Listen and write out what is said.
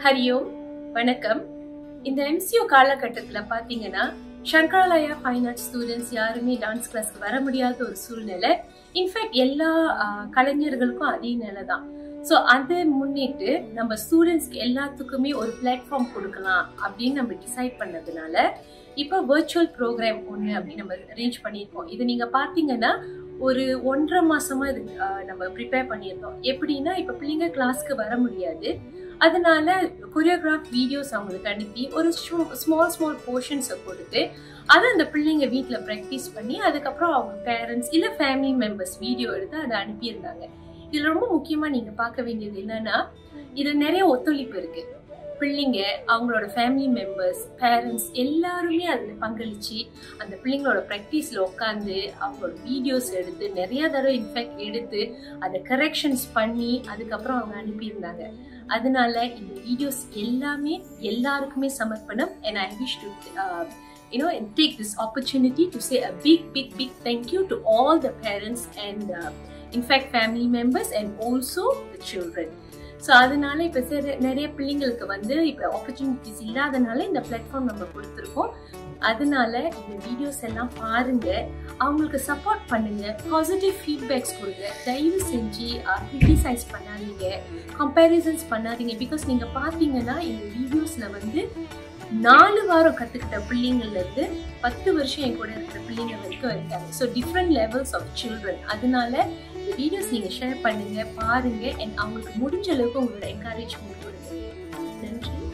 ஹரியோம் வணக்கம் இந்த எம்சிஓ காலகட்டத்தில் பார்த்தீங்கன்னா சங்கராலயா ஃபைன் ஆர்ட்ஸ் ஸ்டூடெண்ட்ஸ் யாருமே டான்ஸ் கிளாஸ்க்கு வர முடியாத ஒரு சூழ்நிலை இன்ஃபேக்ட் எல்லா ஆஹ், கலைஞர்களுக்கும் அதே நிலை தான் ஸோ அதை முன்னிட்டு நம்ம ஸ்டூடெண்ட்ஸ்க்கு எல்லாத்துக்குமே ஒரு பிளாட்ஃபார்ம் கொடுக்கலாம் அப்படின்னு நம்ம டிசைட் பண்ணதுனால இப்போ வர்ச்சுவல் ப்ரோக்ராம் ஒன்று அப்படின்னு நம்ம அரேஞ்ச் பண்ணியிருக்கோம் இது நீங்கள் பார்த்தீங்கன்னா ஒரு ஒன்றரை மாசமா இது ஆஹ், நம்ம ப்ரிப்பேர் பண்ணியிருந்தோம் எப்படின்னா இப்போ பிள்ளைங்க கிளாஸ்க்கு வர முடியாது அதனால கொரியோகிராஃப் வீடியோஸ் அவங்களுக்கு அனுப்பி ஒரு ஸ்மால் ஸ்மால் போர்ஷன்ஸை கொடுத்து அதை அந்த பிள்ளைங்க வீட்டில் ப்ராக்டிஸ் பண்ணி அதுக்கப்புறம் அவங்க பேரண்ட்ஸ் இல்லை ஃபேமிலி மெம்பர்ஸ் வீடியோ எடுத்து அதை அனுப்பியிருந்தாங்க இதில் ரொம்ப முக்கியமாக நீங்கள் பார்க்க வேண்டியது என்னன்னா இதில் நிறைய ஒத்துழைப்பு இருக்கு பிள்ளைங்க அவங்களோட ஃபேமிலி மெம்பர்ஸ் பேரண்ட்ஸ் எல்லாருமே அதில் பங்களிச்சு அந்த பிள்ளைங்களோட ப்ராக்டிஸில் உட்காந்து அவங்களோட வீடியோஸ் எடுத்து நிறைய தடவை இன்ஃபேக்ட் எடுத்து அதை கரெக்ஷன்ஸ் பண்ணி அதுக்கப்புறம் அவங்க அனுப்பியிருந்தாங்க அதனால இந்த வீடியோஸ் எல்லாமே எல்லாருக்குமே சமர்ப்பணம் and I wish to uh, you know and take this opportunity to say a big big big thank you to all the parents and uh, in fact family members and also the children so அதனால இப்போ சில நிறைய பிள்ளைங்களுக்கு வந்து இப்போ opportunities இல்லாதனால இந்த platform நம்ம கொடுத்துருக்கோம் அதனால இந்த வீடியோஸ் எல்லாம் பாருங்க அவங்களுக்கு சப்போர்ட் பண்ணுங்க பாசிட்டிவ் ஃபீட்பேக்ஸ் கொடுங்க தயவு செஞ்சு கிரிட்டிசைஸ் பண்ணாதீங்க கம்பேரிசன்ஸ் பண்ணாதீங்க பிகாஸ் நீங்க பாத்தீங்கன்னா இந்த வீடியோஸ்ல வந்து நாலு வாரம் கத்துக்கிட்ட பிள்ளைங்கள்ல இருந்து பத்து வருஷம் என் கூட இருக்கிற பிள்ளைங்க வரைக்கும் இருக்காங்க so different levels of children அதனால இந்த வீடியோஸ் நீங்க ஷேர் பண்ணுங்க பாருங்க and அவங்களுக்கு முடிஞ்ச அளவுக்கு உங்களோட என்கரேஜ்மெண்ட் கொடுங்க நன்றி